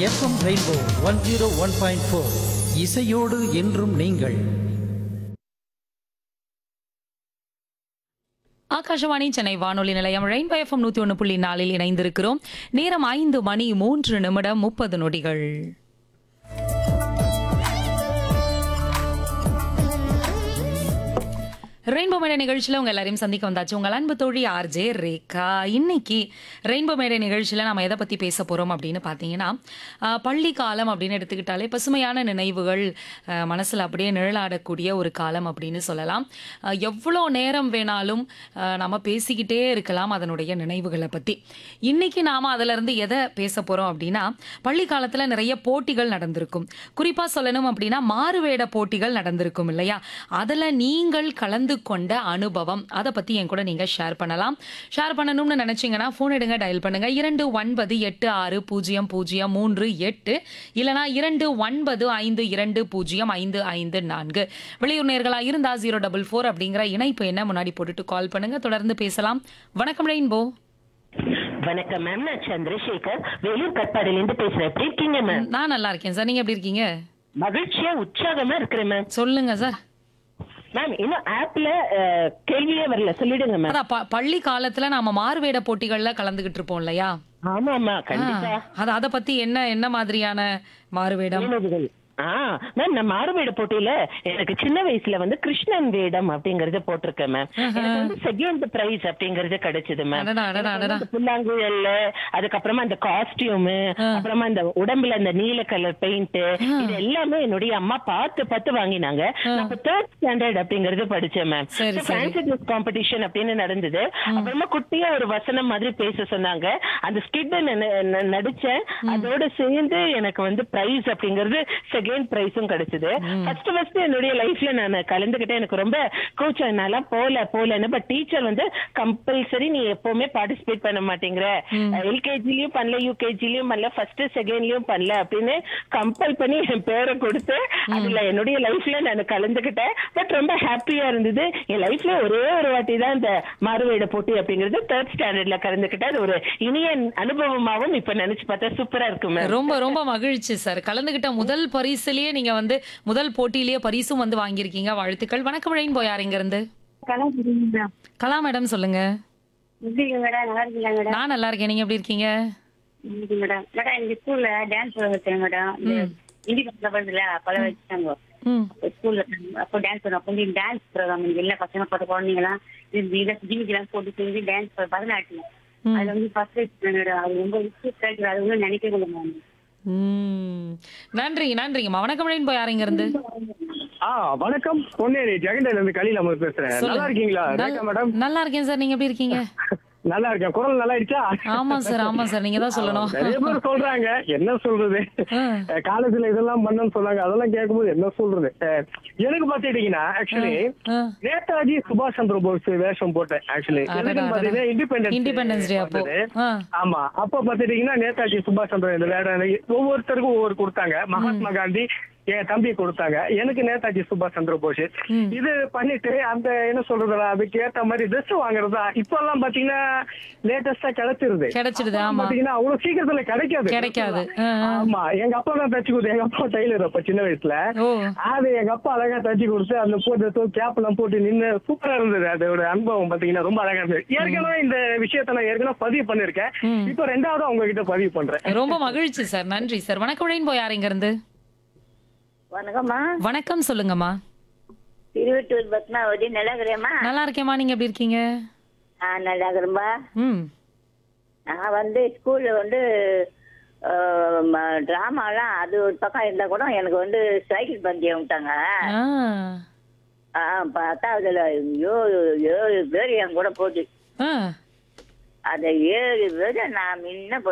FM rainbow one zero one point four இசையோடு என்றும் நீங்கள் ஆகாஷவாணி சென்னை வானொலி நிலையம் ரெயின்போ எஃப்எம் நூத்தி ஒன்று புள்ளி நாலில் இணைந்திருக்கிறோம் நேரம் ஐந்து மணி மூன்று நிமிடம் முப்பது நொடிகள் ரெயின்போ மேடை நிகழ்ச்சியில் உங்க எல்லாரையும் சந்திக்க வந்தாச்சு உங்கள் அன்பு தோழி ஆர்ஜே ரேகா இன்னைக்கு ரெயின்போ மேடை நிகழ்ச்சியில் நம்ம எதை பற்றி பேச போகிறோம் அப்படின்னு பார்த்தீங்கன்னா ஆஹ், பள்ளி காலம் அப்படின்னு எடுத்துக்கிட்டாலே பசுமையான நினைவுகள் ஆஹ், மனசுல அப்படியே நிழலாடக்கூடிய ஒரு காலம் அப்படின்னு சொல்லலாம் ஆஹ், எவ்வளோ நேரம் வேணாலும் ஆஹ், நம்ம பேசிக்கிட்டே இருக்கலாம் அதனுடைய நினைவுகளை பற்றி இன்னைக்கு நாம் அதிலிருந்து எதை பேச போகிறோம் அப்படின்னா பள்ளி காலத்தில் நிறைய போட்டிகள் நடந்திருக்கும் குறிப்பாக சொல்லணும் அப்படின்னா மாறுவேட போட்டிகள் நடந்திருக்கும் இல்லையா அதில் நீங்கள் கலந்து கொண்ட அனுபவம் அதை பற்றி என் கூட நீங்கள் ஷேர் பண்ணலாம் ஷேர் பண்ணணும்னு நினச்சிங்கன்னா ஃபோன் எடுங்க டயல் பண்ணுங்க இரண்டு ஒன்பது எட்டு ஆறு பூஜ்ஜியம் பூஜ்ஜியம் மூன்று எட்டு இல்லைனா இரண்டு ஒன்பது ஐந்து இரண்டு பூஜ்ஜியம் ஐந்து ஐந்து நான்கு வெளியூர் நேர்களாக இருந்தால் ஜீரோ டபுள் ஃபோர் அப்படிங்கிற இணைப்பு என்ன முன்னாடி போட்டுட்டு கால் பண்ணுங்க தொடர்ந்து பேசலாம் வணக்கம் ரெயின்போ வணக்கம் மேம் நான் சந்திரசேகர் வேலூர் கட்பாடில இருந்து பேசுறேன் எப்படி இருக்கீங்க மேம் நான் நல்லா இருக்கேன் சார் நீங்கள் எப்படி இருக்கீங்க மகிழ்ச்சியா உற்சாகமா இருக்கிறேன் மேம் சொல்லுங்க சார் மேம் இன்னும் ஆப்ல அஹ், கேள்வியே வரல சொல்லிடுங்க மேம் அதான் ப- பள்ளி காலத்துல நாம மாறுவேட போட்டிகள்ல கலந்துகிட்டு இருப்போம் இல்லையா ஆமா ஆமா கண்டிப்பா ஆ, அது அத பத்தி என்ன என்ன மாதிரியான மாறுவேடம் நினைவுகள். ஆ மேம் நான் மாறுவேட போட்டியில எனக்கு சின்ன வயசுல வந்து கிருஷ்ணன் வேடம் அப்படிங்கறது போட்டிருக்கேன் மேம் எனக்கு வந்து செகண்ட் பிரைஸ் அப்படிங்கறது கிடைச்சது மேம் அடடா, அடடா, அடடா. அந்த புல்லாங்குழல் அதுக்கப்புறமா அந்த காஸ்டியூம் அப்புறமா அந்த உடம்புல அந்த நீல கலர் பெயிண்ட் இது எல்லாமே என்னுடைய அம்மா பார்த்து பார்த்து வாங்கினாங்க நான் தேர்ட் ஸ்டாண்டர்ட் அப்படிங்கறது படிச்சேன் மேம் சரி, சரி. ஃபேன்சி ட்ரெஸ் காம்படிஷன் அப்படின்னு நடந்தது அப்புறமா குட்டியா ஒரு வசனம் மாதிரி பேச சொன்னாங்க அந்த ஸ்கிட் நடிச்சேன் அதோட சேர்ந்து எனக்கு வந்து பிரைஸ் அப்படிங்கறது செகண்ட் பிரைஸும் கிடைச்சது ஃபர்ஸ்ட் ஃபர்ஸ்ட் என்னுடைய லைஃப்ல நான் கலந்துகிட்டேன் எனக்கு ரொம்ப கூச்சம் என்னால போல போலன்னு பட் டீச்சர் வந்து கம்பல்சரி நீ எப்பவுமே பார்ட்டிசிபேட் பண்ண மாட்டேங்கிற எல்கேஜிலயும் பண்ணல யூகேஜிலயும் பண்ணல ஃபர்ஸ்ட் செகண்ட்லயும் பண்ணல அப்படின்னு கம்பல் பண்ணி என் பேரை கொடுத்து அதுல என்னுடைய லைஃப்ல நான் கலந்துகிட்டேன் பட் ரொம்ப ஹாப்பியா இருந்தது என் லைஃப்ல ஒரே ஒரு வாட்டி தான் இந்த மாறுவேட போட்டி அப்படிங்கிறது தேர்ட் ஸ்டாண்டர்ட்ல கலந்துகிட்டேன் அது ஒரு இனிய அனுபவமாவும் இப்ப நினைச்சு பார்த்தா சூப்பரா இருக்கு மேம் ரொம்ப ரொம்ப மகிழ்ச்சி சார் கலந்துகிட்ட முதல் பரிசுலயே நீங்க வந்து முதல் போட்டியிலேயே பரிசும் வந்து வாங்கியிருக்கீங்க வாழ்த்துக்கள் வணக்கம் ரெயின்போ யார் இங்க இருந்து கலாச்சாரம் கலா மேடம் சொல்லுங்க எப்படி இருக்கீங்க மேடம் நல்லா இருக்கீங்களா மேடம் நான் நல்லா இருக்கேன் நீங்க எப்படி இருக்கீங்க இன்னைக்கு மேடம் மேடம் எங்க ஸ்கூல்ல டான்ஸ் வச்சேன் மேடம் இந்த இந்தி பசங்க வருதுல பல வச்சுட்டாங்க ம் ஸ்கூல்ல அப்போ டான்ஸ் வரும் அப்போ டான்ஸ் ப்ரோக்ராம் எல்லா பசங்க பார்த்த குழந்தைங்களாம் ஜிமிக்கெல்லாம் போட்டு செஞ்சு டான்ஸ் பரதநாட்டியம் அதுல வந்து ஃபர்ஸ்ட் மேடம் அது ரொம்ப கிடைக்குது அது ஒன்றும் நினைக்க முடியல மேம் ம் நன்றி நன்றிங்கம்மா வணக்கம் ரெயின்போ யார் இங்க இருந்து ஆ வணக்கம் பொன்னேரி ஜெகண்டையில இருந்து கலியில் அமர் பேசுறேன் நல்லா இருக்கீங்களா ரேகா மேடம் நல்லா இருக்கேன் சார் நீங்க எப்படி இருக்கீங்க நல்லா இருக்கேன் குரல் நல்லா ஆயிடுச்சா ஆமா சார் ஆமா சார் நீங்க தான் சொல்லணும் நிறைய பேர் சொல்றாங்க என்ன சொல்றது ஆ. காலேஜ்ல இதெல்லாம் பண்ணன்னு சொன்னாங்க அதெல்லாம் கேட்கும்போது என்ன சொல்றது அஹ், எனக்கு பாத்துட்டீங்கன்னா ஆக்சுவலி ஆ. நேதாஜி சுபாஷ் சந்திர போஸ் வேஷம் போட்டேன் ஆக்சுவலி அடடா, பாத்தீங்கன்னா Independence இண்டிபெண்டன்ஸ் Day அப்போ. ஆ. ஆமா அப்ப பாத்துட்டீங்கன்னா நேதாஜி சுபாஷ் சந்திர இந்த வேடம் ஒவ்வொருத்தருக்கும் ஒவ்வொரு கொடுத்தாங்க மகாத்மா காந்தி என் தம்பி கொடுத்தாங்க எனக்கு நேதாஜி சுபாஷ் சந்திர போஸ் இது பண்ணிட்டு அந்த என்ன சொல்றதுல அதுக்கு ஏத்த மாதிரி ட்ரெஸ் வாங்குறதா இப்ப எல்லாம் பாத்தீங்கன்னா லேட்டஸ்டா கிடைச்சிருது கிடைச்சிடுது, அப்ப ஆமா. பாத்தீங்கன்னா அவ்வளவு சீக்கிரத்துல கிடைக்காது கிடைக்காது. ஆ, ஆ. ஆமா எங்க அப்பா தான் தச்சு கொடுத்து எங்க அப்பா டெய்லர் அப்ப சின்ன வயசுல ஓ அது எங்க அப்பா அழகா தச்சு கொடுத்து அந்த போட்டு கேப் எல்லாம் போட்டு நின்னு சூப்பரா இருந்தது அதோட அனுபவம் பாத்தீங்கன்னா ரொம்ப அழகா இருந்தது ஏற்கனவே இந்த விஷயத்த நான் ஏற்கனவே பதிவு பண்ணிருக்கேன் இப்போ ரெண்டாவது உங்ககிட்ட பதிவு பண்றேன் ரொம்ப மகிழ்ச்சி சார் நன்றி சார் வணக்கம் ரெயின்போ யார் இங்க இருந்து வணக்கம்மா வணக்கம் சொல்லுங்கம்மா திருவட்டூர் பத்மாவதி நல்லா இருக்கிறேம்மா நல்லா இருக்கேம்மா நீங்க எப்படி இருக்கீங்க ஆ நல்லா இருக்கிறேன்பா ம் நான் வந்து ஸ்கூல்ல வந்து டிராமாலாம் அது ஒரு பக்கம் இருந்தா கூட எனக்கு வந்து சைக்கிள் பந்தயம் விட்டாங்க ஆ ஆ பத்தாவதுல ஐயோ ஏழு பேர் என் கூட போச்சு ஆ அந்த ஏழு பேர் நான் முன்ன